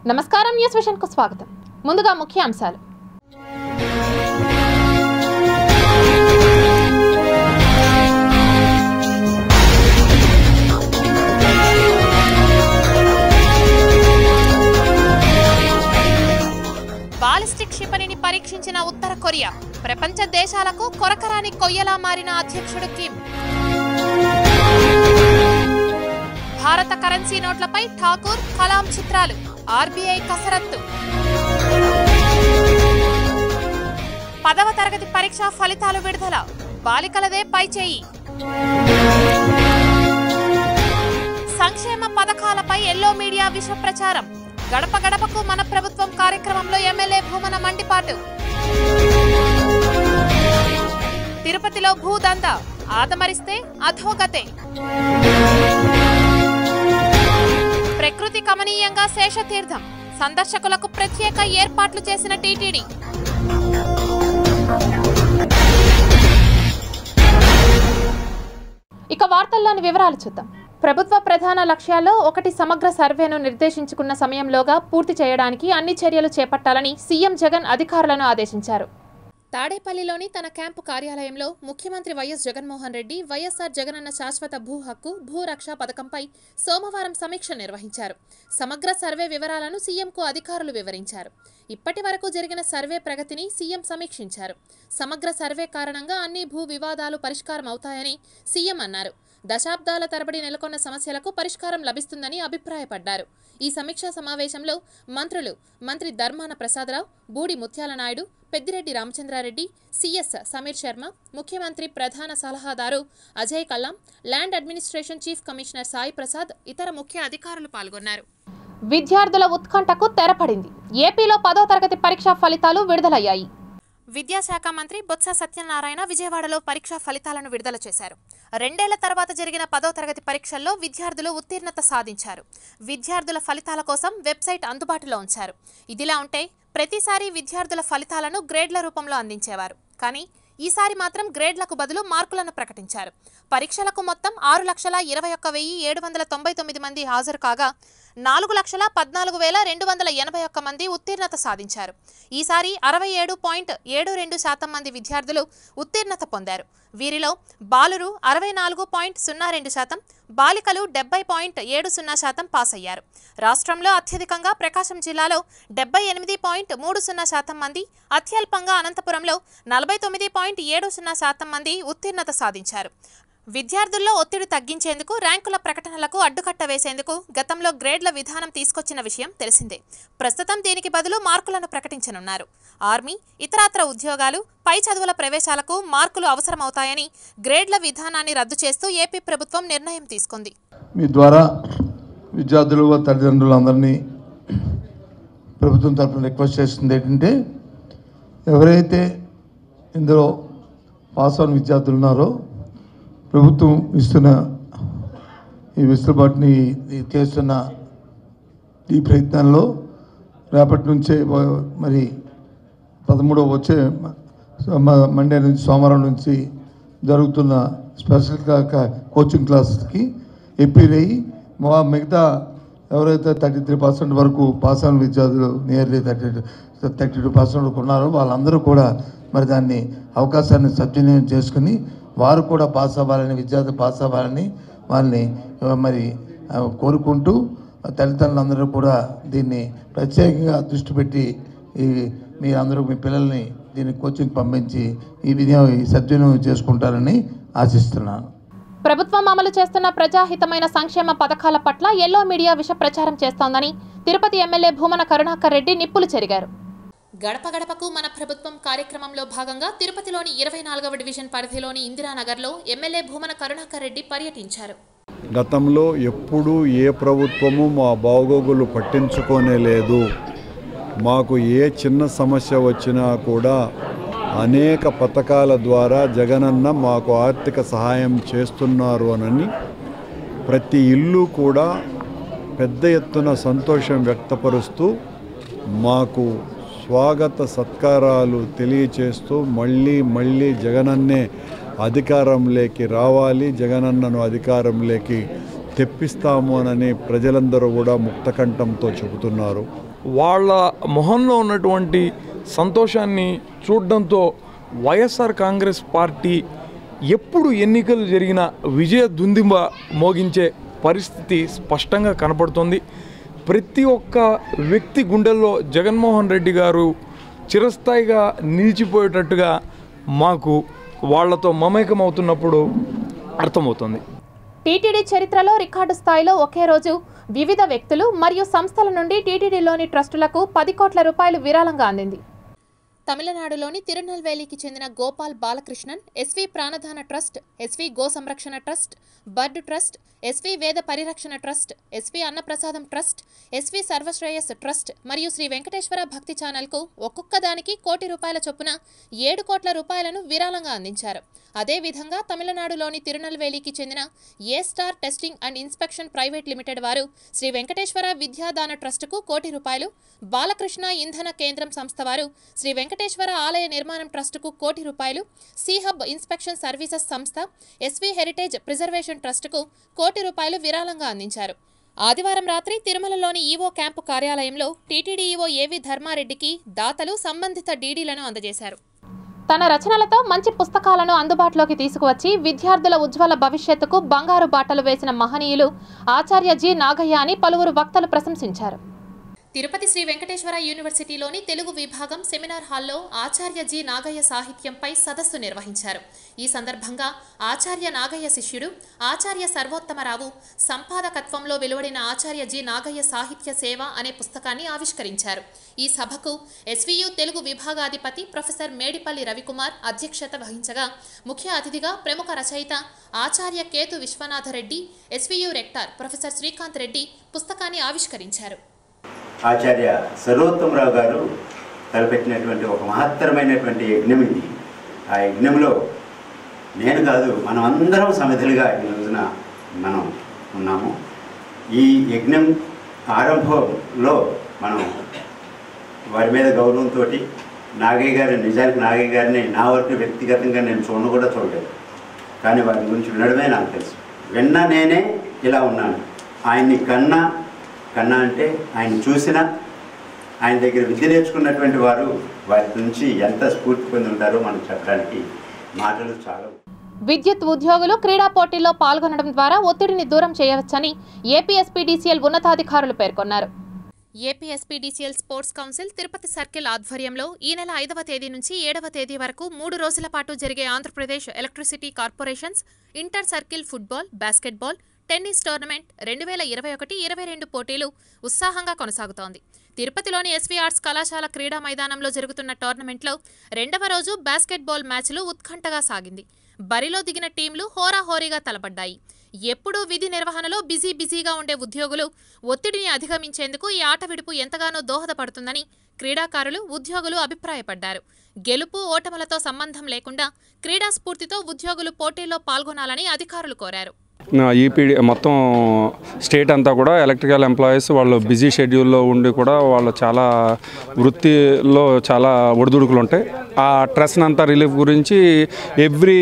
నమస్కారం news vision కు స్వాగతం ముందుగా ముఖ్య అంశాలు బాలిస్టిక్ క్షిపణిని పరీక్షించిన ఉత్తర కొరియా ప్రపంచ దేశాలకు కొరకరాని కొయ్యలా మారిన అధ్యక్షుడు కిమ్ భారత కరెన్సీ నోట్లపై ఠాకూర్ కలాం చిత్రాలు ఆర్బీఐ కసరత్తు పదవ తరగతి పరీక్ష ఫలితాలు విడుదల బాలికలదే పైచేయి సంక్షేమ పథకాలపై ఎల్లో మీడియా విష ప్రచారం గడప గడపకు మన ప్రభుత్వం కార్యక్రమంలో ఎమ్మెల్యే భూమన మండిపాటు తిరుపతిలో భూదంద ఆదమరిస్తే అధోగతే ప్రకృతి కమనీయంగా శేషతీర్థం సందర్శకులకు ప్రత్యేక ఏర్పాట్లు చేసిన టీటీడీ ఇక వార్తల్లోని వివరాలు చూద్దాం ప్రభుత్వ ప్రధాన లక్ష్యాల్లో ఒకటి సమగ్ర సర్వేను నిర్దేశించుకున్న సమయంలోగా పూర్తి చేయడానికి అన్ని చర్యలు చేపట్టాలని సీఎం జగన్ అధికారులను ఆదేశించారు తాడేపల్లిలోని తన క్యాంపు కార్యాలయంలో ముఖ్యమంత్రి వైఎస్ జగన్మోహన్ రెడ్డి వైఎస్ఆర్ జగనన్న శాశ్వత భూ హక్కు భూ రక్ష పథకంపై సోమవారం సమీక్ష నిర్వహించారు సమగ్ర సర్వే వివరాలను సీఎంకు అధికారులు వివరించారు ఇప్పటి వరకు జరిగిన సర్వే ప్రగతిని సీఎం సమీక్షించారు సమగ్ర సర్వే కారణంగా అన్ని భూ వివాదాలు పరిష్కారం అవుతాయని సీఎం అన్నారు దశాబ్దాల తరబడి నెలకొన్న సమస్యలకు పరిష్కారం లభిస్తుందని అభిప్రాయపడ్డారు ఈ సమీక్షా సమావేశంలో మంత్రులు మంత్రి ధర్మాన ప్రసాదరావు బూడి ముత్యాల నాయుడు పెద్దిరెడ్డి రామచంద్రారెడ్డి సిఎస్ సమీర్ శర్మ ముఖ్యమంత్రి ప్రధాన సలహాదారు Ajay Kallam land administration chief commissioner Sai Prasad ఇతర ముఖ్య అధికారులు పాల్గొన్నారు విద్యార్థుల ఉత్కంఠకు తెరపడింది ఏపీలో పదో తరగతి పరీక్షా ఫలితాలు విడుదలయ్యాయి విద్యాశాఖ మంత్రి బొత్స సత్యనారాయణ విజయవాడలో పరీక్షా ఫలితాలను విడుదల చేశారు రెండేళ్ల తర్వాత జరిగిన పదో తరగతి పరీక్షల్లో విద్యార్థులు ఉత్తీర్ణత సాధించారు విద్యార్థుల ఫలితాల కోసం వెబ్సైట్ అందుబాటులో ఉంచారు ఇదిలా ఉంటే ప్రతిసారి విద్యార్థుల ఫలితాలను గ్రేడ్ల రూపంలో అందించేవారు కానీ ఈసారి మాత్రం గ్రేడ్లకు బదులు మార్కులను ప్రకటించారు పరీక్షలకు మొత్తం ఆరు లక్షల ఇరవై ఒక్క వెయ్యి ఏడు వందల తొంభై తొమ్మిది మంది హాజరు కాగా నాలుగు లక్షల పద్నాలుగు వేల రెండు వందల ఎనభై ఒక్క మంది ఉత్తీర్ణత సాధించారు ఈసారి అరవై ఏడు పాయింట్ ఏడు రెండు శాతం మంది విద్యార్థులు ఉత్తీర్ణత పొందారు వీరిలో బాలురు అరవై నాలుగు పాయింట్ సున్నా రెండు శాతం బాలికలు డెబ్బై పాయింట్ ఏడు సున్నా శాతం పాస్ అయ్యారు రాష్ట్రంలో అత్యధికంగా ప్రకాశం జిల్లాలో డెబ్బై ఎనిమిది పాయింట్ మూడు సున్నా శాతం మంది అత్యల్పంగా అనంతపురంలో నలభై తొమ్మిది పాయింట్ ఏడు సున్నా శాతం మంది ఉత్తీర్ణత సాధించారు విద్యార్థుల్లో ఒత్తిడి తగ్గించేందుకు ర్యాంకుల ప్రకటనలకు అడ్డుకట్ట వేసేందుకు గతంలో గ్రేడ్ల విధానం తీసుకొచ్చిన విషయం తెలిసిందే ప్రస్తుతం దీనికి బదులు మార్కులను ప్రకటించనున్నారు ఆర్మీ ఇతరాత్ర ఉద్యోగాలు పై చదువుల ప్రవేశాలకు మార్కులు అవసరమవుతాయని గ్రేడ్ల విధానాన్ని రద్దు చేస్తూ ఏపీ ప్రభుత్వం నిర్ణయం తీసుకుంది మీ ద్వారా విద్యార్థులు తల్లిదండ్రులందరినీ ప్రభుత్వం తరఫున రిక్వెస్ట్ చేస్తుంది ఏంటంటే ఎవరైతే ఇందులో పాస్ అయిన విద్యార్థులు ఉన్నారో ప్రభుత్వం ఇస్తున్న ఈ వెసులుబాటుని ఈ చేస్తున్న ఈ ప్రయత్నంలో రేపటి నుంచే వ- మరి పదమూడవ వచ్చే మ- మ- మండే నుంచి సోమవారం నుంచి జరుగుతున్న స్పెషల్ కా- కా- కోచింగ్ క్లాసెస్కి ఎప్పీల్ అయ్యి మా మిగతా ఎవరైతే థర్టీ త్రీ పర్సెంట్ వరకు పాస్ అయిన విద్యార్థులు nearly thirty thirty two percent ఉన్నారో వాళ్ళందరూ కూడా మరి దాన్ని అవకాశాన్ని సద్వినియోగం చేసుకుని వారు కూడా పాస్ అవ్వాలని విద్యార్థి పాస్ అవ్వాలని వాళ్ళని ఆ, మరి ఆ, కోరుకుంటూ తల్లిదండ్రులందరూ కూడా దీన్ని ప్రత్యేకంగా దృష్టి పెట్టి ఈ మీ అందరూ మీ పిల్లల్ని దీన్ని కోచింగ్ పంపించి ఈ వినియోగం ఈ సద్వినియోగం చేసుకుంటారని ఆశిస్తున్నాను ప్రభుత్వం అమలు చేస్తున్న ప్రజాహితమైన సంక్షేమ పథకాల పట్ల ఎల్లో మీడియా విష ప్రచారం చేస్తోందని తిరుపతి ఎమ్మెల్యే భూమన కరుణాకర్ రెడ్డి నిప్పులు చెరిగారు గడప గడపకు మన ప్రభుత్వం కార్యక్రమంలో భాగంగా తిరుపతిలోని ఇరవై నాలుగవ డివిజన్ పరిధిలోని ఇందిరానగర్లో ఎమ్మెల్యే భూమన కరుణాకర్ రెడ్డి పర్యటించారు గతంలో ఎప్పుడూ ఏ ప్రభుత్వము మా బాగోగులు పట్టించుకోనే లేదు మాకు ఏ చిన్న సమస్య వచ్చినా కూడా అనేక పథకాల ద్వారా జగనన్న మాకు ఆర్థిక సహాయం చేస్తున్నారు అనని ప్రతి ఇల్లు కూడా పెద్ద ఎత్తున సంతోషం వ్యక్తపరుస్తూ మాకు స్వాగత సత్కారాలు తెలియచేస్తూ మళ్ళీ మళ్ళీ జగనన్నే అధికారంలోకి రావాలి జగనన్నను అధికారంలోకి తెప్పిస్తాము అని ప్రజలందరూ కూడా ముక్తకంఠంతో చెబుతున్నారు వాళ్ళ మొహంలో ఉన్నటువంటి సంతోషాన్ని చూడడంతో వైఎస్ఆర్ కాంగ్రెస్ పార్టీ ఎప్పుడు ఎన్నికలు జరిగినా విజయ దుందింబ మోగించే పరిస్థితి స్పష్టంగా కనపడుతుంది ప్రతి ఒక్క వ్యక్తి గుండెల్లో జగన్మోహన్ రెడ్డి గారు చిరస్థాయిగా నిలిచిపోయేటట్టుగా మాకు వాళ్ళతో మమేకం అవుతున్నప్పుడు అర్థమవుతుంది టీటీడీ చరిత్రలో రికార్డు స్థాయిలో ఒకే రోజు వివిధ వ్యక్తులు మరియు సంస్థల నుండి టీటీడీలోని ట్రస్టులకు పది కోట్ల రూపాయలు విరాళంగా అందింది తమిళనాడులోని తిరునెల్వేలికి చెందిన Gopal Balakrishnan SV Pranadana trust SV Go Samrakshana trust BIRD trust SV Veda Parirakshana trust SV Annaprasadam trust SV Sarvasreyas trust మరియు శ్రీ వెంకటేశ్వర భక్తి ఛానల్కు ఒక్కొక్క దానికి కోటి రూపాయల చొప్పున ఏడు కోట్ల రూపాయలను విరాళంగా అందించారు అదేవిధంగా తమిళనాడులోని తిరునెల్వేలికి చెందిన A star testing and inspection private limited వారు శ్రీ వెంకటేశ్వర విద్యాదాన ట్రస్టుకు కోటి రూపాయలు బాలకృష్ణ ఇంధన కేంద్రం సంస్థ వారు శ్రీ వెంకటేశ్వర ఆలయ నిర్మాణం ట్రస్టుకు కోటి రూపాయలు హబ్ ఇన్స్పెక్షన్ సర్వీసెస్ సంస్థ ఎస్వి హెరిటేజ్ ప్రిజర్వేషన్ ట్రస్టుకు కోటి రూపాయలు విరాళంగా అందించారు ఆదివారం రాత్రి తిరుమలలోని ఈవో క్యాంపు కార్యాలయంలో టీటీడీ ఈవో ఏవి ధర్మారెడ్డికి దాతలు సంబంధిత డీడీలను అందజేశారు తన రచనలతో మంచి పుస్తకాలను అందుబాటులోకి తీసుకువచ్చి విద్యార్థుల ఉజ్వల భవిష్యత్తుకు బంగారు బాటలు వేసిన మహనీయులు ఆచార్య జి నాగయ్య అని పలువురు వక్తలు ప్రశంసించారు తిరుపతి శ్రీ వెంకటేశ్వర యూనివర్సిటీలోని తెలుగు విభాగం సెమినార్ హాల్లో ఆచార్య జి నాగయ్య సాహిత్యంపై సదస్సు నిర్వహించారు ఈ సందర్భంగా ఆచార్య నాగయ్య శిష్యుడు ఆచార్య సర్వోత్తమరావు సంపాదకత్వంలో వెలువడిన ఆచార్య జి నాగయ్య సాహిత్య సేవ అనే పుస్తకాన్ని ఆవిష్కరించారు ఈ సభకు ఎస్వీయు తెలుగు విభాగాధిపతి ప్రొఫెసర్ మేడిపల్లి రవికుమార్ అధ్యక్షత వహించగా ముఖ్య అతిథిగా ప్రముఖ రచయిత ఆచార్య Ketu Viswanathareddy SVU rector professor Srikanth Reddy పుస్తకాన్ని ఆవిష్కరించారు ఆచార్య సర్వోత్తమరావు గారు తలపెట్టినటువంటి ఒక మహత్తరమైనటువంటి యజ్ఞం ఇది ఆ యజ్ఞంలో నేను కాదు మనం అందరం సమిధులుగా ఈ రోజున మనం ఉన్నాము ఈ యజ్ఞం ఆరంభంలో మనం వారి మీద గౌరవంతో నాగయ్య గారి నిజానికి నాగయ్య గారిని నా వరకు వ్యక్తిగతంగా నేను చూడను కూడా చూడలేదు కానీ వారి గురించి వినడమే నాకు తెలుసు విన్నా నేనే ఇలా ఉన్నాను ఆయన్ని కన్నా కన్నా అంటే ఆయన చూసిన ఆయన దగ్గర విద్య నేర్చుకున్నటువంటి వారు వారి నుంచి ఎంత స్ఫూర్తి పొంది ఉంటారో మనం చెప్పడానికి మాటలు చాలా విద్యుత్ ఉద్యోగులు క్రీడా పోటీల్లో పాల్గొనడం ద్వారా ఒత్తిడిని దూరం చేయవచ్చని ఏపీఎస్పీడీసీఎల్ ఉన్నతాధికారులు పేర్కొన్నారు APSPDCL sports council Tirupati circle ఆధ్వర్యంలో ఈ నెల ఐదవ తేదీ నుంచి ఏడవ తేదీ వరకు మూడు రోజుల పాటు జరిగే Andhra Pradesh electricity corporations inter circle football basketball tennis tournament రెండు వేల ఇరవై ఒకటి ఇరవై రెండు పోటీలు ఉత్సాహంగా కొనసాగుతోంది తిరుపతిలోని ఎస్వీ ఆర్ట్స్ కళాశాల క్రీడా మైదానంలో జరుగుతున్న టోర్నమెంట్లో రెండవ రోజు బాస్కెట్బాల్ మ్యాచ్లు ఉత్కంఠగా సాగింది బరిలో దిగిన టీంలు హోరాహోరీగా తలపడ్డాయి ఎప్పుడూ విధి నిర్వహణలో బిజీ బిజీగా ఉండే ఉద్యోగులు ఒత్తిడిని అధిగమించేందుకు ఈ ఆట విడుపు ఎంతగానో దోహదపడుతుందని క్రీడాకారులు ఉద్యోగులు అభిప్రాయపడ్డారు గెలుపు ఓటములతో సంబంధం లేకుండా క్రీడా స్ఫూర్తితో ఉద్యోగులు పోటీల్లో పాల్గొనాలని అధికారులు కోరారు ఈపీడీ మొత్తం స్టేట్ అంతా కూడా ఎలక్ట్రికల్ ఎంప్లాయీస్ వాళ్ళు బిజీ షెడ్యూల్లో ఉండి కూడా వాళ్ళు చాలా వృత్తిలో చాలా ఒడిదుడుకులు ఉంటాయి ఆ స్ట్రెస్ అంతా రిలీఫ్ గురించి ఎవ్రీ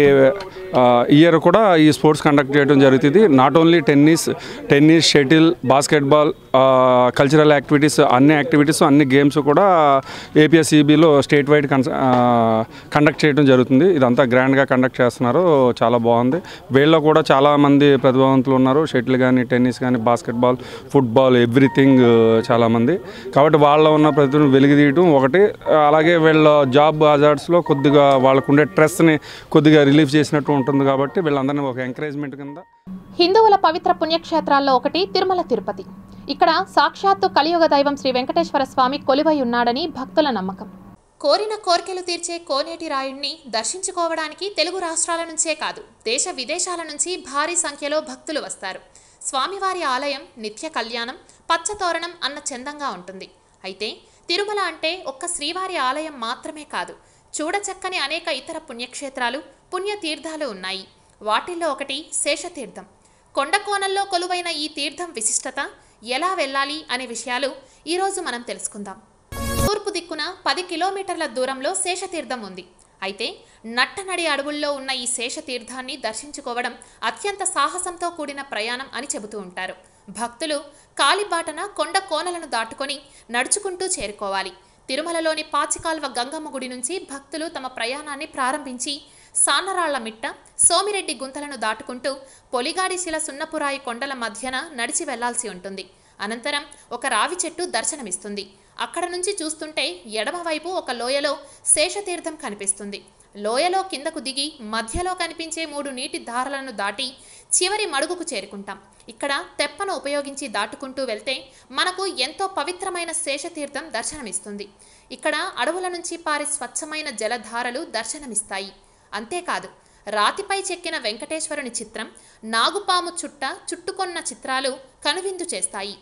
ఇయర్ కూడా ఈ స్పోర్ట్స్ కండక్ట్ చేయడం జరుగుతుంది not only tennis tennis shuttle basketball cultural activities అన్ని యాక్టివిటీస్ అన్ని గేమ్స్ కూడా ఏపీఎస్ఈబిలో స్టేట్ వైడ్ కండక్ట్ చేయడం జరుగుతుంది ఇదంతా గ్రాండ్గా కండక్ట్ చేస్తున్నారు చాలా బాగుంది వీళ్ళలో కూడా చాలామంది ప్రతిభావంతులు ఉన్నారు షటిల్ కానీ టెన్నిస్ కానీ బాస్కెట్బాల్ ఫుట్బాల్ ఎవ్రీథింగ్ చాలామంది కాబట్టి వాళ్ళ ఉన్న ప్రతిభను వెలిగితీయటం ఒకటి అలాగే వీళ్ళ జాబ్ హజార్డ్స్లో కొద్దిగా వాళ్ళకు ఉండే స్ట్రెస్ని కొద్దిగా రిలీఫ్ చేసినట్టు ఉంటుంది కాబట్టి వీళ్ళందరినీ ఒక ఎంకరేజ్మెంట్ కింద హిందువుల పవిత్ర పుణ్యక్షేత్రాల్లో ఒకటి తిరుమల తిరుపతి ఇక్కడ సాక్షాత్తు కలియుగ దైవం శ్రీ వెంకటేశ్వర స్వామి కొలువై ఉన్నాడని భక్తుల నమ్మకం కోరిన కోర్కెలు తీర్చే కోనేటి రాయుణ్ణి దర్శించుకోవడానికి తెలుగు రాష్ట్రాల నుంచే కాదు దేశ విదేశాల నుంచి భారీ సంఖ్యలో భక్తులు వస్తారు స్వామివారి ఆలయం నిత్య కళ్యాణం పచ్చతోరణం అన్న చందంగా ఉంటుంది అయితే తిరుమల అంటే ఒక్క శ్రీవారి ఆలయం మాత్రమే కాదు చూడచక్కని అనేక ఇతర పుణ్యక్షేత్రాలు పుణ్యతీర్థాలు ఉన్నాయి వాటిల్లో ఒకటి శేషతీర్థం కొండకోణంలో కొలువైన ఈ తీర్థం విశిష్టత ఎలా వెళ్ళాలి అనే విషయాలు ఈరోజు మనం తెలుసుకుందాం తూర్పు దిక్కున పది కిలోమీటర్ల దూరంలో శేషతీర్థం ఉంది అయితే నట్టనడి అడవుల్లో ఉన్న ఈ శేషతీర్థాన్ని దర్శించుకోవడం అత్యంత సాహసంతో కూడిన ప్రయాణం అని చెబుతూ ఉంటారు భక్తులు కాలిబాటన కొండ కోనలను దాటుకొని నడుచుకుంటూ చేరుకోవాలి తిరుమలలోని పాచికాల్వ గంగమ్మ గుడి నుంచి భక్తులు తమ ప్రయాణాన్ని ప్రారంభించి సానరాళ్ల మిట్ట సోమిరెడ్డి గుంతలను దాటుకుంటూ పొలిగాడి శిల సున్నపురాయి కొండల మధ్యన నడిచి వెళ్లాల్సి ఉంటుంది అనంతరం ఒక రావి చెట్టు దర్శనమిస్తుంది అక్కడ నుంచి చూస్తుంటే ఎడమవైపు ఒక లోయలో శేషతీర్థం కనిపిస్తుంది లోయలో కిందకు దిగి మధ్యలో కనిపించే మూడు నీటి దారలను దాటి చివరి మడుగుకు చేరుకుంటాం ఇక్కడ తెప్పను ఉపయోగించి దాటుకుంటూ వెళ్తే మనకు ఎంతో పవిత్రమైన శేషతీర్థం దర్శనమిస్తుంది ఇక్కడ అడవుల నుంచి పారే స్వచ్ఛమైన జలధారలు దర్శనమిస్తాయి అంతేకాదు రాతిపై చెక్కిన వెంకటేశ్వరుని చిత్రం నాగుపాము చుట్ట చుట్టుకొన్న చిత్రాలు కనువిందు చేస్తాయి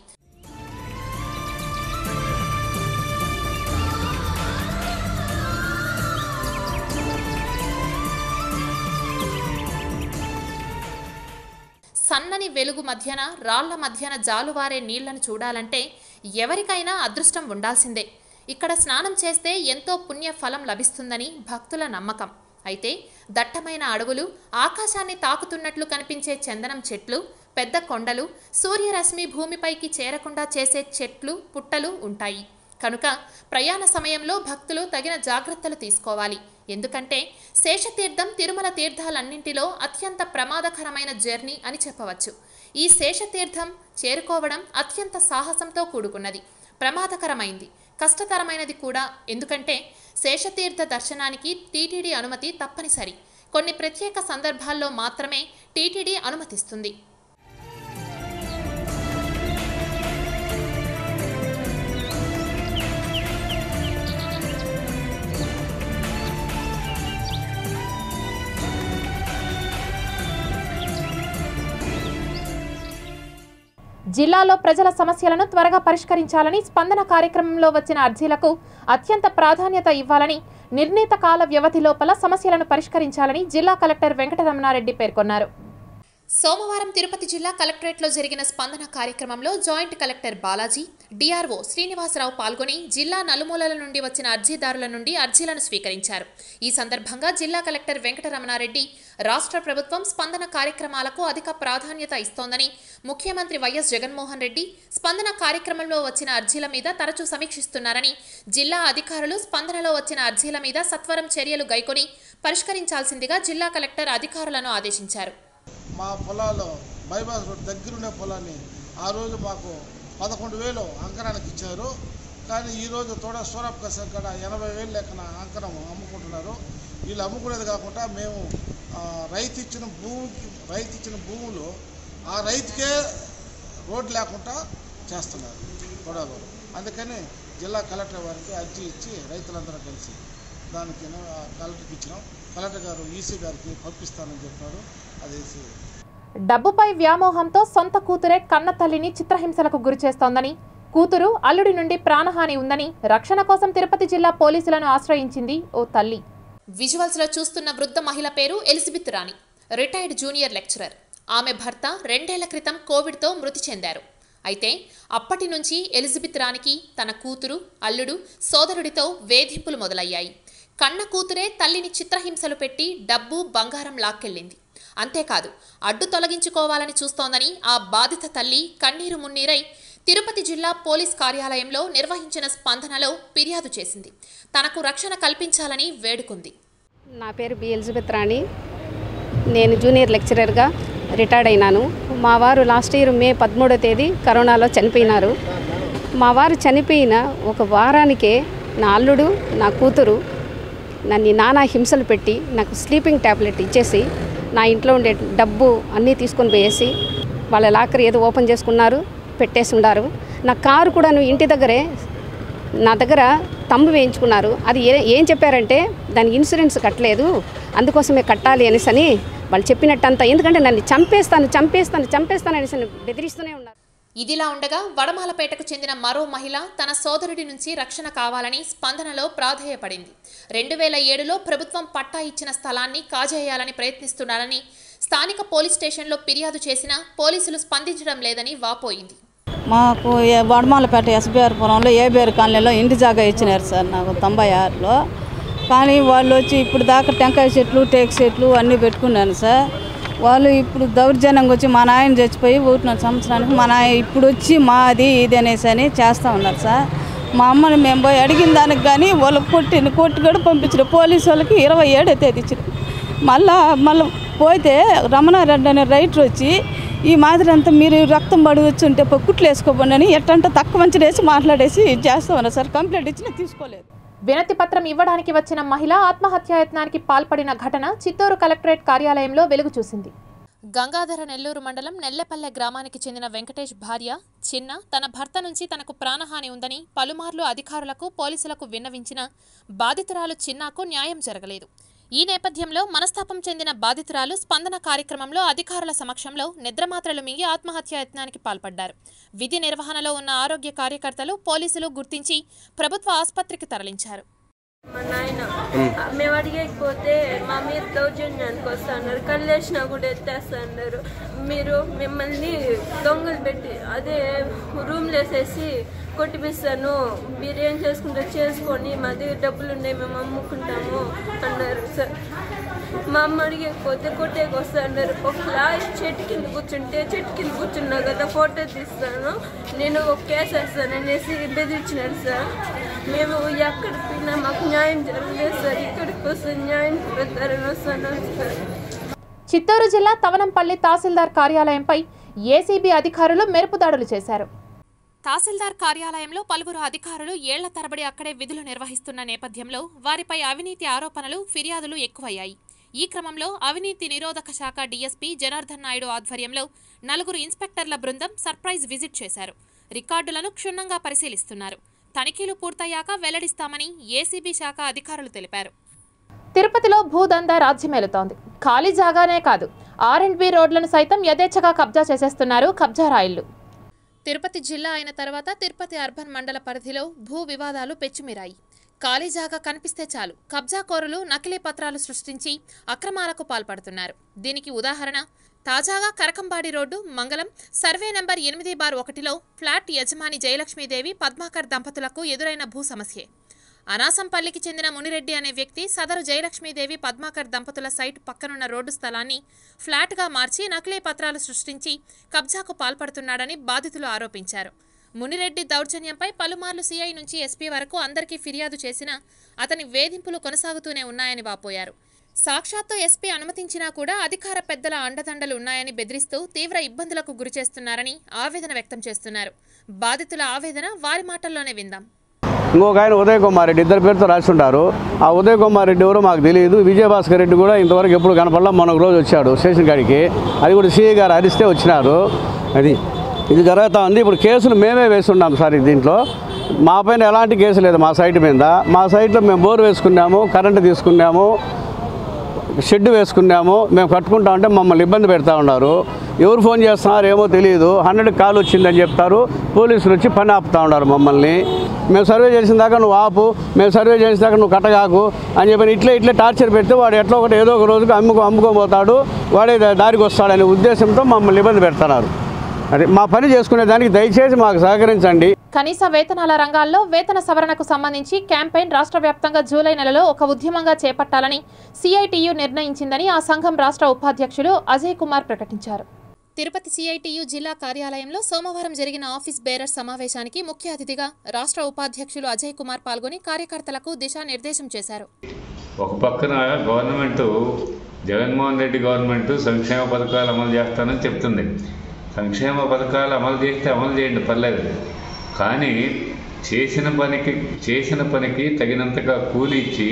సన్నని వెలుగు మధ్యన రాళ్ల మధ్యన జాలువారే నీళ్లను చూడాలంటే ఎవరికైనా అదృష్టం ఉండాల్సిందే ఇక్కడ స్నానం చేస్తే ఎంతో పుణ్య ఫలం లభిస్తుందని భక్తుల నమ్మకం అయితే దట్టమైన అడవులు ఆకాశాన్ని తాకుతున్నట్లు కనిపించే చందనం చెట్లు పెద్ద కొండలు సూర్యరశ్మి భూమిపైకి చేరకుండా చేసే చెట్లు పుట్టలు ఉంటాయి కనుక ప్రయాణ సమయంలో భక్తులు తగిన జాగ్రత్తలు తీసుకోవాలి ఎందుకంటే శేషతీర్థం తిరుమల తీర్థాలన్నింటిలో అత్యంత ప్రమాదకరమైన జర్నీ అని చెప్పవచ్చు ఈ శేషతీర్థం చేరుకోవడం అత్యంత సాహసంతో కూడుకున్నది ప్రమాదకరమైంది కష్టతరమైనది కూడా ఎందుకంటే శేషతీర్థ దర్శనానికి టీటీడీ అనుమతి తప్పనిసరి కొన్ని ప్రత్యేక సందర్భాల్లో మాత్రమే టీటీడీ అనుమతిస్తుంది జిల్లాలో ప్రజల సమస్యలను త్వరగా పరిష్కరించాలని స్పందన కార్యక్రమంలో వచ్చిన అర్జీలకు అత్యంత ప్రాధాన్యత ఇవ్వాలని నిర్ణీత కాల వ్యవధి లోపల సమస్యలను పరిష్కరించాలని జిల్లా కలెక్టర్ వెంకటరమణారెడ్డి పేర్కొన్నారు సోమవారం తిరుపతి జిల్లా కలెక్టరేట్లో జరిగిన స్పందన కార్యక్రమంలో joint collector Balaji DRO Srinivasarao పాల్గొని జిల్లా నలుమూలల నుండి వచ్చిన అర్జీదారుల నుండి అర్జీలను స్వీకరించారు ఈ సందర్భంగా జిల్లా కలెక్టర్ వెంకటరమణారెడ్డి రాష్ట్ర ప్రభుత్వం స్పందన కార్యక్రమాలకు అధిక ప్రాధాన్యత ఇస్తోందని ముఖ్యమంత్రి వైఎస్ జగన్మోహన్ రెడ్డి స్పందన కార్యక్రమంలో వచ్చిన అర్జీల మీద తరచూ సమీక్షిస్తున్నారని జిల్లా అధికారులు స్పందనలో వచ్చిన అర్జీల మీద సత్వరం చర్యలు గైకొని పరిష్కరించాల్సిందిగా జిల్లా కలెక్టర్ అధికారులను ఆదేశించారు మా పొలాల్లో బైపాస్ రోడ్ దగ్గరుండే పొలాన్ని ఆ రోజు మాకు పదకొండు వేలు అంకరానికి ఇచ్చారు కానీ ఈరోజు తోడ సూరప్ కసర్ కాడ ఎనభై వేలు లెక్కన అంకరం అమ్ముకుంటున్నారు వీళ్ళు అమ్ముకునేది కాకుండా మేము ఆ, రైతు ఇచ్చిన భూమికి రైతు ఇచ్చిన భూములు ఆ రైతుకే రోడ్ లేకుండా చేస్తున్నారు తోడలో అందుకని జిల్లా కలెక్టర్ వారికి అర్జీ ఇచ్చి రైతులందరూ కలిసి దానికి ఆ, కలెక్టర్కి ఇచ్చినాం కలెక్టర్ గారు ఈసీ గారికి పంపిస్తానని చెప్పారు అది ఈసీ డబ్బుపై వ్యామోహంతో సొంత కూతురే కన్న తల్లిని చిత్రహింసలకు గురిచేస్తోందని కూతురు అల్లుడి నుండి ప్రాణహాని ఉందని రక్షణ కోసం తిరుపతి జిల్లా పోలీసులను ఆశ్రయించింది ఓ తల్లి విజువల్స్ లో చూస్తున్న వృద్ధ మహిళ పేరు Elizabeth Rani retired junior lecturer ఆమె భర్త రెండేళ్ల క్రితం కోవిడ్తో మృతి చెందారు అయితే అప్పటి నుంచి ఎలిజబెత్ రాణికి తన కూతురు అల్లుడు సోదరుడితో వేధింపులు మొదలయ్యాయి కన్న కూతురే తల్లిని చిత్రహింసలు పెట్టి డబ్బు బంగారం లాక్కెళ్ళింది అంతేకాదు అడ్డు తొలగించుకోవాలని చూస్తోందని ఆ బాధిత తల్లి కన్నీరు మున్నీరై తిరుపతి జిల్లా పోలీస్ కార్యాలయంలో నిర్వహించిన స్పందనలో ఫిర్యాదు చేసింది తనకు రక్షణ కల్పించాలని వేడుకుంది నా పేరు బి ఎలిజబెత్ రాణి నేను జూనియర్ లెక్చరర్గా రిటైర్డ్ అయినాను మా వారు లాస్ట్ ఇయర్ మే పదమూడో తేదీ కరోనాలో చనిపోయినారు మా వారు చనిపోయిన ఒక వారానికే నా అల్లుడు నా కూతురు నన్ను నానా హింసలు పెట్టి నాకు స్లీపింగ్ ట్యాబ్లెట్ ఇచ్చేసి నా ఇంట్లో ఉండే డబ్బు అన్నీ తీసుకొని పోయేసి వాళ్ళ లాకర్ ఏదో ఓపెన్ చేసుకున్నారు పెట్టేసి ఉండారు నా కారు కూడా నువ్వు ఇంటి దగ్గరే నా దగ్గర తమ్ము వేయించుకున్నారు అది ఏ ఏం చెప్పారంటే దానికి ఇన్సూరెన్స్ కట్టలేదు అందుకోసమే కట్టాలి అనేసి అని వాళ్ళు చెప్పినట్టంతా ఎందుకంటే నన్ను చంపేస్తాను చంపేస్తాను చంపేస్తాను అనేసి అని బెదిరిస్తూనే ఉన్నారు ఇదిలా ఉండగా వడమాలపేటకు చెందిన మరో మహిళ తన సోదరుడి నుంచి రక్షణ కావాలని స్పందనలో ప్రాధేయపడింది రెండు వేల ఏడులో ప్రభుత్వం పట్టా ఇచ్చిన స్థలాన్ని కాజేయాలని ప్రయత్నిస్తున్నారని స్థానిక పోలీస్ స్టేషన్లో ఫిర్యాదు చేసినా పోలీసులు స్పందించడం లేదని వాపోయింది మాకు ఏ- వడమాలపేట ఎస్బీఆర్ పురంలో ఏబిఆర్ కాలనీలో ఇంటి జాగా ఇచ్చినారు సార్ నాకు తొంభై ఆరులో కానీ వాళ్ళు వచ్చి ఇప్పుడు దాకా టెంకాయ చెట్లు టేక్ చెట్లు అన్నీ పెట్టుకున్నాను సార్ వాళ్ళు ఇప్పుడు దౌర్జన్యంగా వచ్చి మా నాయన చచ్చిపోయి ఒకటిన్నర సంవత్సరానికి మా నాయ ఇప్పుడు వచ్చి మాది ఇది అనేసి అని చేస్తూ ఉన్నారు సార్ మా అమ్మని మేము పోయి అడిగిన దానికి కానీ వాళ్ళు కొట్టిన కొట్టి కూడా పంపించారు పోలీసు వాళ్ళకి ఇరవై ఏడు తేదీ ఇచ్చారు మళ్ళా మళ్ళీ పోతే రమణారెడ్డి అనే రైటర్ వచ్చి ఈ మాదిరి అంతా మీరు రక్తం పడి వచ్చి ఉంటే పో- కుట్లు వేసుకోపోండి అని ఎట్టంటే తక్కువ మంచి వేసి మాట్లాడేసి చేస్తూ ఉన్నారు సార్ కంప్లైంట్ ఇచ్చినా తీసుకోలేదు వినతి పత్రం ఇవ్వడానికి వచ్చిన మహిళ ఆత్మహత్యాయత్నానికి పాల్పడిన ఘటన చిత్తూరు కలెక్టరేట్ కార్యాలయంలో వెలుగు చూసింది గంగాధర నెల్లూరు మండలం నెల్లెపల్లె గ్రామానికి చెందిన వెంకటేష్ భార్య చిన్న తన భర్త నుంచి తనకు ప్రాణహాని ఉందని పలుమార్లు అధికారులకు పోలీసులకు విన్నవించిన బాధితురాలు చిన్నాకు న్యాయం జరగలేదు ఈ నేపథ్యంలో మనస్తాపం చెందిన బాధితురాలు స్పందన కార్యక్రమంలో అధికారుల సమక్షంలో నిద్రమాత్రలు మింగి ఆత్మహత్యాయత్నానికి పాల్పడ్డారు విధి నిర్వహణలో ఉన్న ఆరోగ్య కార్యకర్తలు పోలీసులు గుర్తించి ప్రభుత్వ ఆసుపత్రికి తరలించారు మా నాయన మేము అడిగకపోతే మా మీద దౌర్జన్యానికి వస్తున్నారు కళ్ళేసినా కూడా ఎత్తేస్తున్నారు మీరు మిమ్మల్ని దొంగలు పెట్టి అదే రూమ్లో వేసేసి కొట్టిపిస్తాను మీరు ఏం చేసుకుంటారు చేసుకొని మా దగ్గర డబ్బులు ఉన్నాయి మేము అమ్ముకుంటాము అన్నారు సార్ మా అమ్మ అడిగకపోతే కొట్టేకి వస్తున్నారు ఒక లాస్ట్ చెట్టు కింద కూర్చుంటే చెట్టు కింద కూర్చున్నా కదా ఫోటో తీస్తాను నేను ఒక కేసు వేస్తాను అనేసి బెదిరించినారు సార్ మేము ఎక్కడికి పోయినా మాకు న్యాయం జరగలేదు సార్ ఇక్కడికి వస్తే న్యాయం పెడతారని వస్తున్నాం సార్ చిత్తూరు జిల్లా తవనంపల్లి తహసీల్దార్ కార్యాలయంపై ఏసీబీ అధికారులు మెరుపు దాడులు చేశారు తహసీల్దార్ కార్యాలయంలో పలువురు అధికారులు ఏళ్ల తరబడి అక్కడే విధులు నిర్వహిస్తున్న నేపథ్యంలో వారిపై అవినీతి ఆరోపణలు ఫిర్యాదులు ఎక్కువయ్యాయి ఈ క్రమంలో అవినీతి నిరోధక శాఖ డీఎస్పీ జనార్దన్ నాయుడు ఆధ్వర్యంలో నలుగురు ఇన్స్పెక్టర్ల బృందం సర్ప్రైజ్ విజిట్ చేశారు రికార్డులను క్షుణ్ణంగా పరిశీలిస్తున్నారు తనిఖీలు పూర్తయ్యాక వెల్లడిస్తామని ఏసీబీ శాఖ అధికారులు తెలిపారు తిరుపతిలో భూదందా రాజ్యమేలుతోంది ఖాళీ జాగానే కాదు ఆర్ అండ్ బి రోడ్లను సైతం యథేచ్ఛగా కబ్జా చేసేస్తున్నారు కబ్జా రాయిళ్లు తిరుపతి జిల్లా అయిన తర్వాత తిరుపతి అర్బన్ మండల పరిధిలో భూ వివాదాలు పెచ్చుమిరాయి ఖాళీ జాగా కనిపిస్తే చాలు కబ్జాకోరులు నకిలీ పత్రాలు సృష్టించి అక్రమాలకు పాల్పడుతున్నారు దీనికి ఉదాహరణ తాజాగా Karakambadi road Mangalam survey number ఎనిమిది బార్ ఒకటిలో ఫ్లాట్ యజమాని జయలక్ష్మీదేవి పద్మాకర్ దంపతులకు ఎదురైన భూ సమస్యే అనాసంపల్లికి చెందిన మునిరెడ్డి అనే వ్యక్తి సదరు జయలక్ష్మీదేవి పద్మాకర్ దంపతుల సైట్ పక్కనున్న రోడ్డు స్థలాన్ని ఫ్లాట్గా మార్చి నకిలీ పత్రాలు సృష్టించి కబ్జాకు పాల్పడుతున్నాడని బాధితులు ఆరోపించారు మునిరెడ్డి దౌర్జన్యంపై పలుమార్లు సీఐ నుంచి ఎస్పీ వరకు అందరికీ ఫిర్యాదు చేసినా అతని వేధింపులు కొనసాగుతూనే ఉన్నాయని వాపోయారు సాక్షాత్తు ఎస్పీ అనుమతించినా కూడా అధికార పెద్దల అండదండలు ఉన్నాయని బెదిరిస్తూ తీవ్ర ఇబ్బందులకు గురిచేస్తున్నారని ఆవేదన వ్యక్తం చేస్తున్నారు బాధితుల ఆవేదన వారి మాటల్లోనే విందాం ఇంకొక ఆయన ఉదయ్ కుమార్ రెడ్డి ఇద్దరు పేరుతో రాస్తుంటారు ఆ ఉదయ్ కుమార్ రెడ్డి ఎవరో మాకు తెలియదు విజయభాస్కర్ రెడ్డి కూడా ఇంతవరకు ఎప్పుడు కనపడలా మొన్న ఒక రోజు వచ్చాడు స్టేషన్ కాడికి అది కూడా సీఏ గారు అరిస్తే వచ్చినారు అది ఇది జరుగుతూ ఉంది ఇప్పుడు కేసులు మేమే వేస్తున్నాం సార్ ఈ దీంట్లో మా పైన ఎలాంటి కేసు లేదు మా సైట్ మీద మా సైట్లో మేము బోర్ వేసుకున్నాము కరెంటు తీసుకున్నాము షెడ్ వేసుకున్నాము మేము కట్టుకుంటా ఉంటే మమ్మల్ని ఇబ్బంది పెడతా ఉన్నారు ఎవరు ఫోన్ చేస్తున్నారు ఏమో తెలియదు హండ్రెడ్ కాల్ వచ్చిందని చెప్తారు పోలీసులు వచ్చి పని ఆపుతా ఉన్నారు మమ్మల్ని మేము సర్వే చేసిన దాకా నువ్వు ఆపు మేము సర్వే చేసిన దాకా నువ్వు కట్టగాకు అని చెప్పి ఇట్లే ఇట్లే టార్చర్ పెడితే వాడు ఎట్లా ఒకటి ఏదో ఒక రోజుకి అమ్ముకో అమ్ముకోబోతాడు వాడే దా- దారికి వస్తాడనే ఉద్దేశంతో మమ్మల్ని ఇబ్బంది పెడుతున్నారు అది మా పని చేసుకునే దానికి దయచేసి మాకు సహకరించండి కనీస వేతనాల రంగాల్లో వేతన సవరణకు సంబంధించి క్యాంపెయిన్ రాష్ట్ర వ్యాప్తంగా జూలై నెలలో ఒక ఉద్యమంగా చేపట్టాలని సిఐటియు నిర్ణయించిందని ఆ సంఘం రాష్ట్ర ఉపాధ్యక్షులు అజయ్ కుమార్ ప్రకటించారు తిరుపతి సిఐటియు జిల్లా కార్యాలయంలో సోమవారం జరిగిన ఆఫీస్ బేరర్ సమావేశానికి ముఖ్య అతిథిగా రాష్ట్ర ఉపాధ్యక్షులు అజయ్ కుమార్ పాల్గొని కార్యకర్తలకు దిశానిర్దేశం చేశారు ఒక పక్కన గవర్నమెంట్ జగన్మోహన్ రెడ్డి గవర్నమెంట్ సంక్షేమ పథకాలు అమలు చేస్తానని చెప్తుంది సంక్షేమ పథకాలు అమలు చేస్తే అమలు చేయండి పర్లేదు కానీ చేసిన పనికి చేసిన పనికి తగినంతగా కూలి ఇచ్చి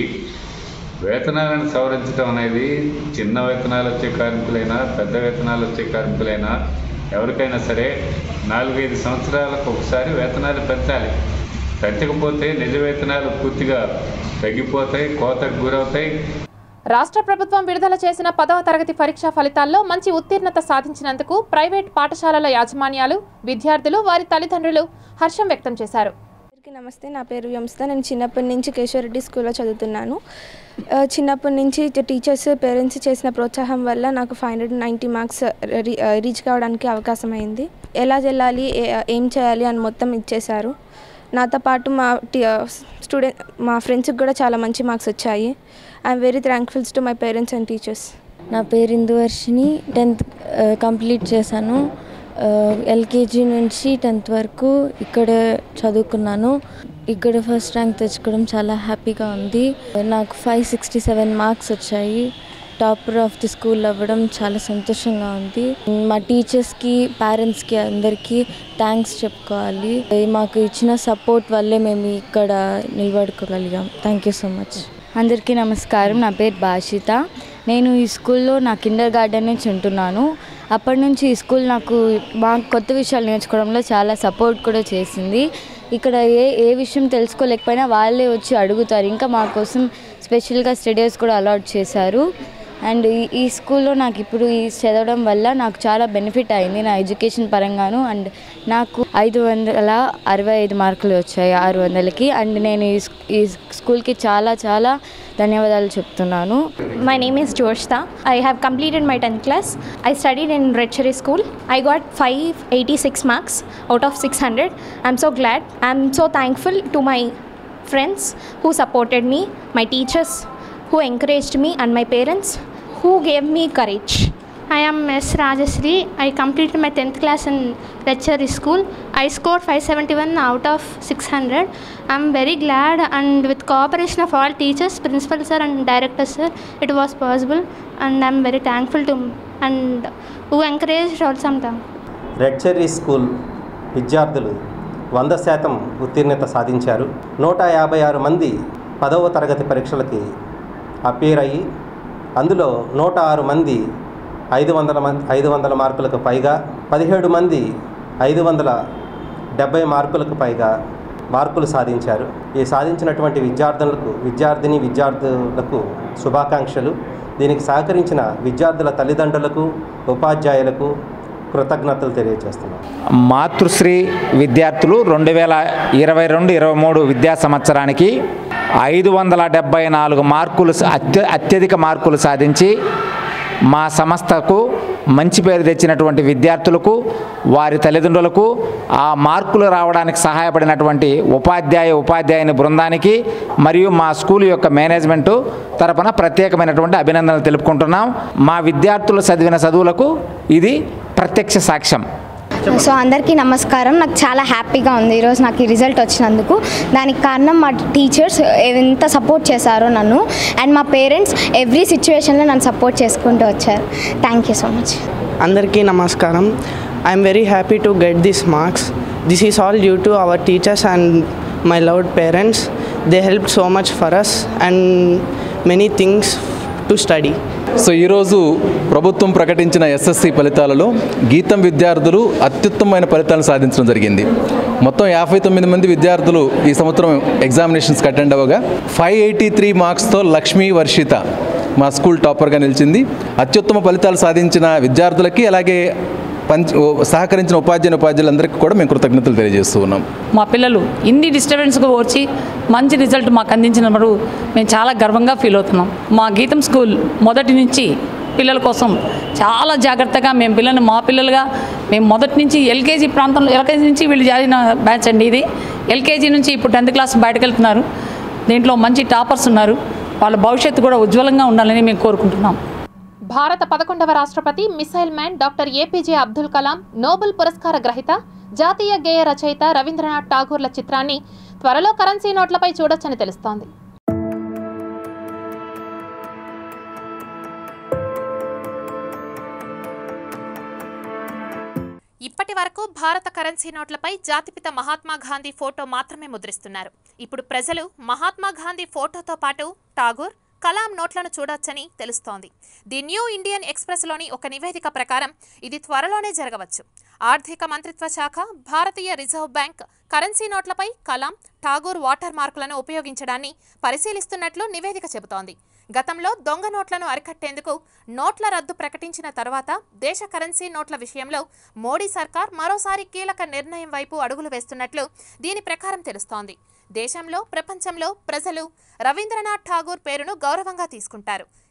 వేతనాలను సవరించడం అనేది చిన్న వేతనాలు వచ్చే కార్మికులైనా పెద్ద వేతనాలు వచ్చే కార్మికులైనా ఎవరికైనా సరే నాలుగైదు సంవత్సరాలకు ఒకసారి వేతనాలు పెంచాలి పెంచకపోతే నిజ వేతనాలు పూర్తిగా తగ్గిపోతాయి కోతకు గురవుతాయి రాష్ట్ర ప్రభుత్వం విడుదల చేసిన పదవ తరగతి పరీక్షా ఫలితాల్లో మంచి ఉత్తీర్ణత సాధించినందుకు ప్రైవేట్ పాఠశాలల యాజమాన్యాలు విద్యార్థులు వారి తల్లిదండ్రులు హర్షం వ్యక్తం చేశారు అందరికీ నమస్తే నా పేరు వ్యంస్త నేను చిన్నప్పటి నుంచి కేశవరెడ్డి స్కూల్లో చదువుతున్నాను ఆ, చిన్నప్పటి నుంచి టీ- టీచర్స్ పేరెంట్స్ చేసిన ప్రోత్సాహం వల్ల నాకు ఫైవ్ హండ్రెడ్ నైంటీ మార్క్స్ రీ- ఆ, రీచ్ కావడానికి అవకాశం అయింది ఎలా వెళ్ళాలి ఏ- ఏం చేయాలి అని మొత్తం ఇచ్చేశారు నాతో పాటు మా టీ- ఆ, స్టూడెంట్ మా ఫ్రెండ్స్కి కూడా చాలా మంచి మార్క్స్ వచ్చాయి I'm very thankfuls to my parents and teachers నా పేరు ఇందువర్షిని టెన్త్ కంప్లీట్ చేశాను ఎల్కేజీ నుంచి టెన్త్ వరకు ఇక్కడ చదువుకున్నాను ఇక్కడ ఫస్ట్ ర్యాంక్ తెచ్చుకోవడం చాలా హ్యాపీగా ఉంది నాకు ఫైవ్ సిక్స్టీ సెవెన్ మార్క్స్ వచ్చాయి టాపర్ ఆఫ్ ది స్కూల్ అవ్వడం చాలా సంతోషంగా ఉంది మా టీచర్స్కి పేరెంట్స్కి అందరికీ థ్యాంక్స్ చెప్పుకోవాలి మాకు ఇచ్చిన సపోర్ట్ వల్లే మేము ఇక్కడ నిలబడుకోగలిగాం థ్యాంక్ యూ సో మచ్ అందరికీ నమస్కారం నా పేరు భాషిత నేను ఈ స్కూల్లో నా కిండర్ గార్డెన్ నుంచి ఉంటున్నాను అప్పటి నుంచి ఈ స్కూల్ నాకు మా కొత్త విషయాలు నేర్చుకోవడంలో చాలా సపోర్ట్ కూడా చేసింది ఇక్కడ ఏ ఏ విషయం తెలుసుకోలేకపోయినా వాళ్ళే వచ్చి అడుగుతారు ఇంకా మా కోసం స్పెషల్గా స్టడీస్ కూడా అలాట్ చేశారు అండ్ ఈ ఈ స్కూల్లో నాకు ఇప్పుడు ఈ చదవడం వల్ల నాకు చాలా బెనిఫిట్ అయింది నా ఎడ్యుకేషన్ పరంగాను అండ్ నాకు ఐదు వందల అరవై ఐదు మార్కులు వచ్చాయి ఆరు వందలకి అండ్ నేను ఈ స్- ఈ స్కూల్కి చాలా చాలా ధన్యవాదాలు చెప్తున్నాను My name is Jorshta. I have completed my 10th class. I studied in Red Cherry School. I got 586 marks out of 600. I'm so glad. I'm so thankful to my friends who supported me, my teachers who encouraged me, and my parents who gave me courage. I am S. Rajasri. I completed my 10th class in Lectury School. I scored 571 out of 600. I'm very glad and with cooperation of all teachers, principal sir and director sir, it was possible and I'm very thankful to and who encouraged also I'm thankful. Red cherry school విద్యార్థులు వంద శాతం ఉత్తీర్ణత సాధించారు నూట యాభై ఆరు మంది పదవ తరగతి పరీక్షలకి అపేర్ అయ్యి అందులో నూట ఆరు మంది ఐదు వందల మంది ఐదు వందల మార్కులకు పైగా పదిహేడు మంది ఐదు వందల డెబ్బై మార్కులకు పైగా మార్కులు సాధించారు ఈ సాధించినటువంటి విద్యార్థులకు విద్యార్థిని విద్యార్థులకు శుభాకాంక్షలు దీనికి సహకరించిన విద్యార్థుల తల్లిదండ్రులకు ఉపాధ్యాయులకు కృతజ్ఞతలు తెలియజేస్తున్నాను మాతృశ్రీ విద్యార్థులు రెండు వేల ఇరవై రెండు ఇరవై మూడు విద్యా సంవత్సరానికి ఐదు వందల డెబ్బై నాలుగు మార్కులు స- అత్య అత్యధిక మార్కులు సాధించి మా సంస్థకు మంచి పేరు తెచ్చినటువంటి విద్యార్థులకు వారి తల్లిదండ్రులకు ఆ మార్కులు రావడానికి సహాయపడినటువంటి ఉపాధ్యాయ ఉపాధ్యాయుని బృందానికి మరియు మా స్కూల్ యొక్క మేనేజ్మెంటు తరపున ప్రత్యేకమైనటువంటి అభినందనలు తెలుపుకుంటున్నాం మా విద్యార్థులు చదివిన చదువులకు ఇది ప్రత్యక్ష సాక్ష్యం సో అందరికీ నమస్కారం నాకు చాలా హ్యాపీగా ఉంది ఈరోజు నాకు ఈ రిజల్ట్ వచ్చినందుకు దానికి కారణం మా టీచర్స్ ఎంత సపోర్ట్ చేశారో నన్ను అండ్ మా పేరెంట్స్ ఎవ్రీ సిచ్యువేషన్లో నన్ను సపోర్ట్ చేసుకుంటూ వచ్చారు థ్యాంక్ యూ సో మచ్ అందరికీ నమస్కారం I'm very happy to get this marks this is all due to our teachers and my loved parents they help so much for us and many things to study so ఈరోజు ప్రభుత్వం ప్రకటించిన SSC ఫలితాలలో గీతం విద్యార్థులు అత్యుత్తమమైన ఫలితాలను సాధించడం జరిగింది మొత్తం యాభై తొమ్మిది మంది విద్యార్థులు ఈ సంవత్సరం ఎగ్జామినేషన్స్కి అటెండ్ అవ్వగా ఫైవ్ ఎయిటీ త్రీ మార్క్స్తో లక్ష్మీ వర్షిత మా స్కూల్ టాపర్గా నిలిచింది అత్యుత్తమ ఫలితాలు సాధించిన విద్యార్థులకి అలాగే పంచ సహకరించిన ఉపాధ్యాయుని ఉపాధ్యాయులందరికీ కూడా మేము కృతజ్ఞతలు తెలియజేస్తూ ఉన్నాం మా పిల్లలు ఇన్ని డిస్టర్బెన్స్గా వచ్చి మంచి రిజల్ట్ మాకు అందించినప్పుడు మేము చాలా గర్వంగా ఫీల్ అవుతున్నాం మా గీతం స్కూల్ మొదటి నుంచి పిల్లల కోసం చాలా జాగ్రత్తగా మేము పిల్లల్ని మా పిల్లలుగా మేము మొదటి నుంచి ఎల్కేజీ ప్రాంతంలో ఎల్కేజీ నుంచి వీళ్ళు జారిన బ్యాచ్ అండి ఇది ఎల్కేజీ నుంచి ఇప్పుడు టెన్త్ క్లాస్ బయటకు వెళ్తున్నారు దీంట్లో మంచి టాపర్స్ ఉన్నారు వాళ్ళ భవిష్యత్తు కూడా ఉజ్వలంగా ఉండాలని మేము కోరుకుంటున్నాం భారత పదకొండవ రాష్ట్రపతి missile man doctor APJ Abdul Kalam Nobel పురస్కార గ్రహీత జాతీయ గేయ రచయిత రవీంద్రనాథ్ ఠాగూర్ల చిత్రాన్ని త్వరలో కరెన్సీ నోట్లపై చూడొచ్చని తెలుస్తోంది ఇప్పటి వరకు భారత కరెన్సీ నోట్లపై జాతిపిత మహాత్మా గాంధీ ఫోటో మాత్రమే ముద్రిస్తున్నారు ఇప్పుడు ప్రజలు మహాత్మా గాంధీ ఫోటోతో పాటు ఠాగూర్ కలాం నోట్లను చూడొచ్చని తెలుస్తోంది ది న్యూ ఇండియన్ ఎక్స్ప్రెస్లోని ఒక నివేదిక ప్రకారం ఇది త్వరలోనే జరగవచ్చు ఆర్థిక మంత్రిత్వ శాఖ భారతీయ రిజర్వ్ బ్యాంక్ కరెన్సీ నోట్లపై కలాం ఠాగూర్ వాటర్ మార్కులను ఉపయోగించడాన్ని పరిశీలిస్తున్నట్లు నివేదిక చెబుతోంది గతంలో దొంగ నోట్లను అరికట్టేందుకు నోట్ల రద్దు ప్రకటించిన తర్వాత దేశ కరెన్సీ నోట్ల విషయంలో మోడీ సర్కార్ మరోసారి కీలక నిర్ణయం వైపు అడుగులు వేస్తున్నట్లు దీని ప్రకారం తెలుస్తోంది దేశంలో ప్రపంచంలో ప్రజలు రవీంద్రనాథ్ ఠాగూర్ పేరును గౌరవంగా తీసుకుంటారు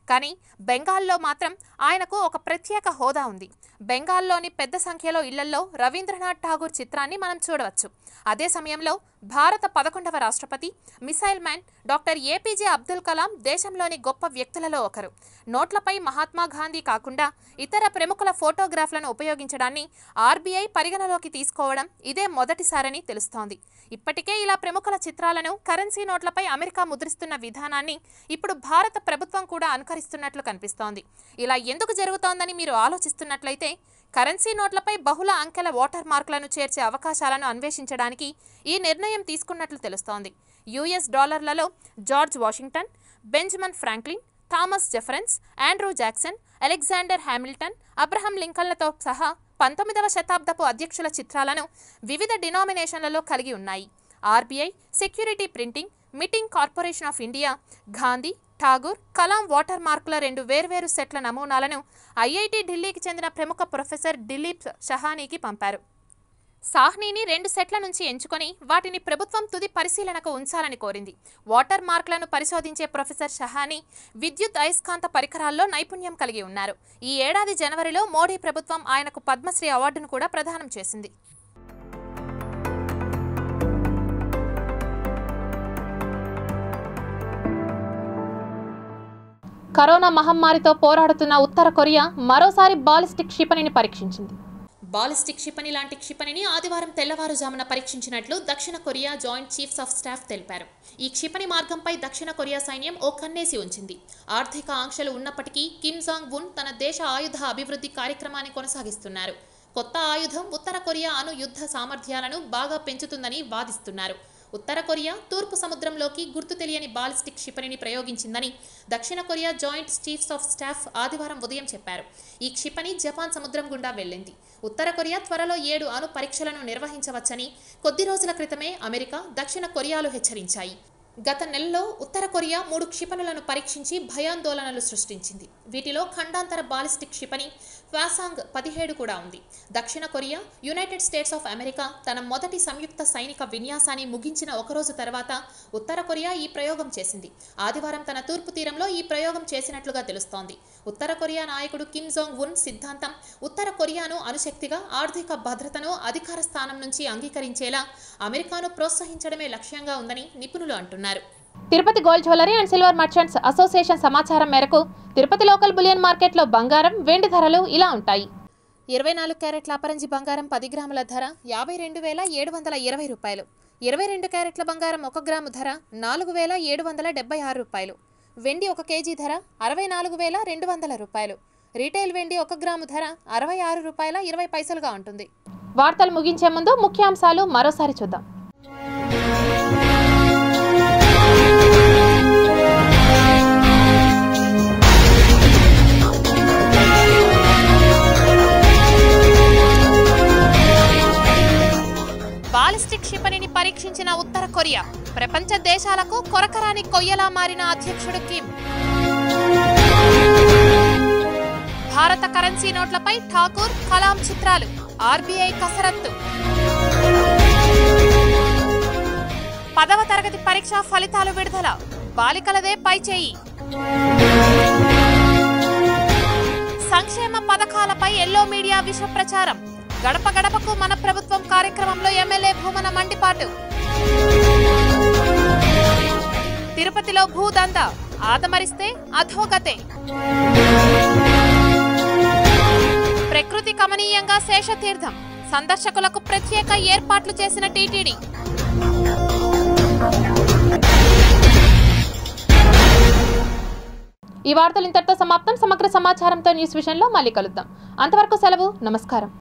కానీ బెంగాల్లో మాత్రం ఆయనకు ఒక ప్రత్యేక హోదా ఉంది బెంగాల్లోని పెద్ద సంఖ్యలో ఇళ్లలో రవీంద్రనాథ్ ఠాగూర్ చిత్రాన్ని మనం చూడవచ్చు అదే సమయంలో భారత పదకొండవ రాష్ట్రపతి missile man doctor APJ Abdul Kalam దేశంలోని గొప్ప వ్యక్తులలో ఒకరు నోట్లపై మహాత్మా గాంధీ కాకుండా ఇతర ప్రముఖుల ఫోటోగ్రాఫ్లను ఉపయోగించడాన్ని ఆర్బీఐ పరిగణలోకి తీసుకోవడం ఇదే మొదటిసారని తెలుస్తోంది ఇప్పటికే ఇలా ప్రముఖుల చిత్రాలను కరెన్సీ నోట్లపై అమెరికా ముద్రిస్తున్న విధానాన్ని ఇప్పుడు భారత ప్రభుత్వం కూడా అనుకరిస్తున్నట్లు కనిపిస్తోంది ఇలా ఎందుకు జరుగుతోందని మీరు ఆలోచిస్తున్నట్లయితే కరెన్సీ నోట్లపై బహుళ అంకెల వాటర్ మార్కులను చేర్చే అవకాశాలను అన్వేషించడానికి ఈ నిర్ణయం తీసుకున్నట్లు తెలుస్తోంది యుఎస్ డాలర్లలో George Washington Benjamin Franklin Thomas Jefferson Andrew Jackson Alexander Hamilton Abraham లింకన్లతో సహా పంతొమ్మిదవ శతాబ్దపు అధ్యక్షుల చిత్రాలను వివిధ డినామినేషన్లలో కలిగి ఉన్నాయి RBI security printing minting corporation of India Gandhi Tagore Kalam water మార్కుల రెండు వేర్వేరు సెట్ల నమూనాలను ఐఐటి ఢిల్లీకి చెందిన ప్రముఖ ప్రొఫెసర్ దిలీప్ షహానీకి పంపారు సాహ్నీని రెండు సెట్ల నుంచి ఎంచుకొని వాటిని ప్రభుత్వం తుది పరిశీలనకు ఉంచాలని కోరింది వాటర్ మార్కులను పరిశోధించే ప్రొఫెసర్ షహానీ విద్యుత్ అయస్కాంత పరికరాల్లో నైపుణ్యం కలిగి ఉన్నారు ఈ ఏడాది జనవరిలో మోడీ ప్రభుత్వం ఆయనకు పద్మశ్రీ అవార్డును కూడా ప్రదానం చేసింది కరోనా మహమ్మారితో పోరాడుతున్న ఉత్తర కొరియా మరోసారి బాలిస్టిక్ క్షిపణిని పరీక్షించింది బాలిస్టిక్ క్షిపణి లాంటి క్షిపణిని ఆదివారం తెల్లవారుజామున పరీక్షించినట్లు దక్షిణ Korea joint chiefs of staff తెలిపారు ఈ క్షిపణి మార్గంపై దక్షిణ కొరియా సైన్యం ఓ కన్నేసి ఉంచింది ఆర్థిక ఆంక్షలు ఉన్నప్పటికీ కిమ్ జాంగ్ ఉన్ తన దేశ ఆయుధ అభివృద్ధి కార్యక్రమాన్ని కొనసాగిస్తున్నారు కొత్త ఆయుధం ఉత్తర కొరియా అణు యుద్ధ సామర్థ్యాలను బాగా పెంచుతుందని వాదిస్తున్నారు ఉత్తర కొరియా తూర్పు సముద్రంలోకి గుర్తు తెలియని బాలిస్టిక్ క్షిపణిని ప్రయోగించిందని దక్షిణ Korea joint chiefs of staff ఆదివారం ఉదయం చెప్పారు ఈ క్షిపణి జపాన్ సముద్రం గుండా వెళ్ళింది ఉత్తర కొరియా త్వరలో ఏడు అణు పరీక్షలను నిర్వహించవచ్చని కొద్ది రోజుల క్రితమే అమెరికా దక్షిణ కొరియాలు హెచ్చరించాయి గత నెలలో ఉత్తర కొరియా మూడు క్షిపణులను పరీక్షించి భయాందోళనలు సృష్టించింది వీటిలో ఖండాంతర బాలిస్టిక్ క్షిపణి ఫ్వాసాంగ్ పదిహేడు కూడా ఉంది దక్షిణ Korea United States of America తన మొదటి సంయుక్త సైనిక విన్యాసాన్ని ముగించిన ఒకరోజు తర్వాత ఉత్తర కొరియా ఈ ప్రయోగం చేసింది ఆదివారం తన తూర్పు తీరంలో ఈ ప్రయోగం చేసినట్లుగా తెలుస్తోంది ఉత్తర కొరియా నాయకుడు కిమ్ జోంగ్ ఉన్ సిద్ధాంతం ఉత్తర కొరియాను అణుశక్తిగా ఆర్థిక భద్రతను అధికార స్థానం నుంచి అంగీకరించేలా అమెరికాను ప్రోత్సహించడమే లక్ష్యంగా ఉందని నిపుణులు అంటున్నారు Tirupati gold jewellery and silver merchants association సమాచారం మేరకు తిరుపతి లోకల్ బులియన్ మార్కెట్లో బంగారం వెండి ధరలు ఇలా ఉంటాయి ఇరవై నాలుగు క్యారెట్ల అపరంజి బంగారం పది గ్రాముల ధర యాభై రెండు వేల ఏడు వందల ఇరవై రూపాయలు ఇరవై రెండు క్యారెట్ల బంగారం ఒక గ్రాము ధర నాలుగు వేల ఏడు వందల డెబ్బై ఆరు రూపాయలు వెండి ఒక కేజీ ధర అరవై నాలుగు వేల రెండు వందల రూపాయలు రీటైల్ వెండి ఒక గ్రాము ధర అరవై ఆరు రూపాయల ఇరవై పైసలుగా ఉంటుంది వార్తలు ముగించే ముందు ముఖ్యాంశాలు మరోసారి చూద్దాం బాలిస్టిక్ క్షిపణిని పరీక్షించిన ఉత్తర కొరియా ప్రపంచ దేశాలకు కొరకరాని కొయ్యలా మారిన అధ్యక్షుడు కిమ్ భారత కరెన్సీ నోట్లపై ఠాకూర్ కలాం చిత్రాలు ఆర్బీఐ కసరత్తు పదవ తరగతి పరీక్ష ఫలితాలు విడుదల బాలికలదే పైచేయి సంక్షేమ పథకాలపై ఎల్లో మీడియా విష ప్రచారం గడప గడపకు మన ప్రభుత్వం కార్యక్రమంలో ఎమ్మెల్యే భూమన మండిపాటు తిరుపతిలో భూదంద ఆదమరిస్తే అధోగతే ప్రకృతి కమనీయంగా శేషతీర్థం సందర్శకులకు ప్రత్యేక ఏర్పాట్లు చేసిన టీటీడీ ఈ వార్తలు ఇంతటితో సమాప్తం సమగ్ర సమాచారంతో న్యూస్ విషయంలో మళ్ళీ కలుద్దాం అంతవరకు సెలవు నమస్కారం